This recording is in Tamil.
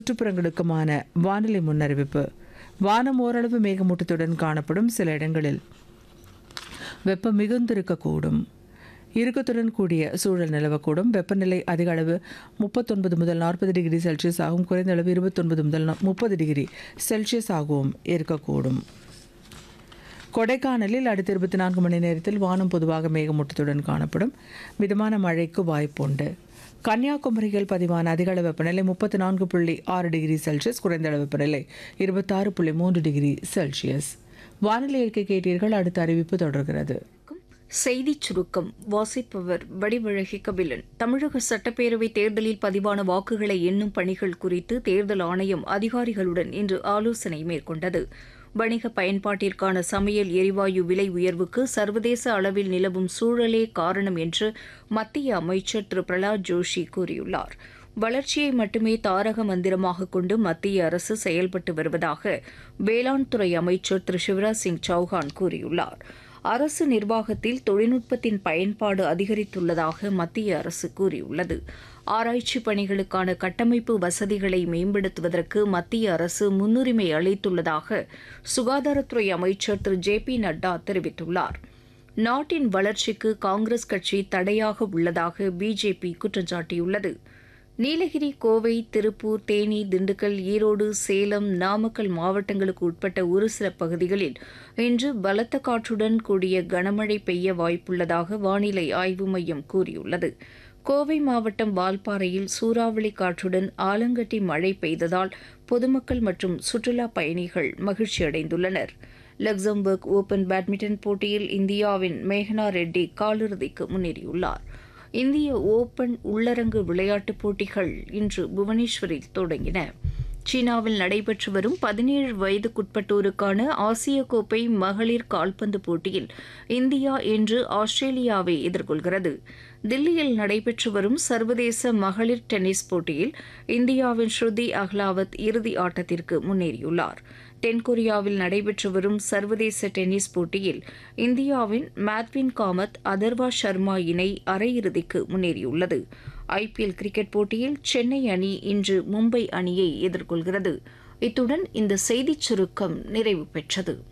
சுற்றுப்புறங்களுக்குமான வானிலை முன்னறிவிப்பு வானம் ஓரளவு மேகமூட்டத்துடன் காணப்படும் சில இடங்களில் வெப்பம் மிகுந்திருக்கக்கூடும் இறுக்கத்துடன் கூடிய சூழல் நிலவக்கூடும் வெப்பநிலை அதிக அளவு முப்பத்தொன்பது முதல் நாற்பது டிகிரி செல்சியஸ் ஆகும் குறைந்த அளவு இருபத்தொன்பது முதல் முப்பது டிகிரி செல்சியஸ் ஆகவும் இருக்கக்கூடும் கொடைக்கானலில் அடுத்த இருபத்தி நான்கு மணி நேரத்தில் வானம் பொதுவாக மேகமூட்டத்துடன் காணப்படும் மிதமான மழைக்கு வாய்ப்புண்டு கன்னியாகுமரியில் பதிவான அதிக அளவு வெப்பநிலை முப்பத்தி நான்கு புள்ளி ஆறு டிகிரி செல்சியஸ் குறைந்த அளவு வெப்பநிலை இருபத்தாறு புள்ளி மூன்று டிகிரி செல்சியஸ் வானிலை இயற்கை கேட்டீர்கள் அடுத்த அறிவிப்பு தொடர்கிறது செய்திச் சுருக்கம் வாசிப்பவர் வடிவழகி கபிலன் தமிழக சட்டப்பேரவை தேர்தலில் பதிவான வாக்குகளை எண்ணும் பணிகள் குறித்து தேர்தல் ஆணையம் அதிகாரிகளுடன் இன்று ஆலோசனை மேற்கொண்டது வணிக பயன்பாட்டிற்கான சமையல் எரிவாயு விலை உயர்வுக்கு சர்வதேச அளவில் நிலவும் சூழலே காரணம் என்று மத்திய அமைச்சர் திரு பிரலாத் ஜோஷி கூறியுள்ளார் வளர்ச்சியை மட்டுமே தாரக மந்திரமாக கொண்டு மத்திய அரசு செயல்பட்டு வருவதாக வேளாண் துறை அமைச்சர் திரு சிவராஜ் சிங் சௌஹான் கூறியுள்ளார் அரசு நிர்வாகத்தில் தொழில்நுட்பத்தின் பயன்பாடு அதிகரித்துள்ளதாக மத்திய அரசு கூறியுள்ளது ஆராய்ச்சி பணிகளுக்கான கட்டமைப்பு வசதிகளை மேம்படுத்துவதற்கு மத்திய அரசு முன்னுரிமை அளித்துள்ளதாக சுகாதாரத்துறை அமைச்சர் திரு ஜே பி நட்டா தெரிவித்துள்ளார் நாட்டின் வளர்ச்சிக்கு காங்கிரஸ் கட்சி தடையாக உள்ளதாக பிஜேபி குற்றம் சாட்டியுள்ளது நீலகிரி கோவை திருப்பூர் தேனி திண்டுக்கல் ஈரோடு சேலம் நாமக்கல் மாவட்டங்களுக்கு உட்பட்ட ஒரு சில பகுதிகளில் இன்று பலத்த காற்றுடன் கூடிய கனமழை பெய்ய வாய்ப்புள்ளதாக வானிலை ஆய்வு மையம் கூறியுள்ளது கோவை மாவட்டம் வால்பாறையில் சூறாவளி காற்றுடன் ஆலங்கட்டி மழை பெய்ததால் பொதுமக்கள் மற்றும் சுற்றுலா பயணிகள் மகிழ்ச்சியடைந்துள்ளனர் லக்சம்பர்க் ஓபன் பேட்மிண்டன் போட்டியில் இந்தியாவின் மேகனா ரெட்டி காலிறுதிக்கு முன்னேறியுள்ளார் இந்திய ஓபன் உள்ளரங்கு விளையாட்டுப் போட்டிகள் இன்று புவனேஸ்வரில் தொடங்கின சீனாவில் நடைபெற்று வரும் பதினேழு வயதுக்குட்பட்டோருக்கான ஆசிய கோப்பை மகளிர் கால்பந்து போட்டியில் இந்தியா இன்று ஆஸ்திரேலியாவை எதிர்கொள்கிறது தில்லியில் நடைபெற்று வரும் சர்வதேச மகளிர் டென்னிஸ் போட்டியில் இந்தியாவின் ஸ்ருதி அஹ்லாவத் இறுதி ஆட்டத்திற்கு முன்னேறியுள்ளார் தென்கொரியாவில் நடைபெற்று வரும் சர்வதேச டென்னிஸ் போட்டியில் இந்தியாவின் மேத்வின் காமத் அதர்வா சர்மா இணை அரையிறுதிக்கு முன்னேறியுள்ளது ஐபிஎல் கிரிக்கெட் போட்டியில் சென்னை அணி இன்று மும்பை அணியை எதிர்கொள்கிறது இத்துடன் இந்த செய்திச் சுருக்கம் நிறைவு பெற்றது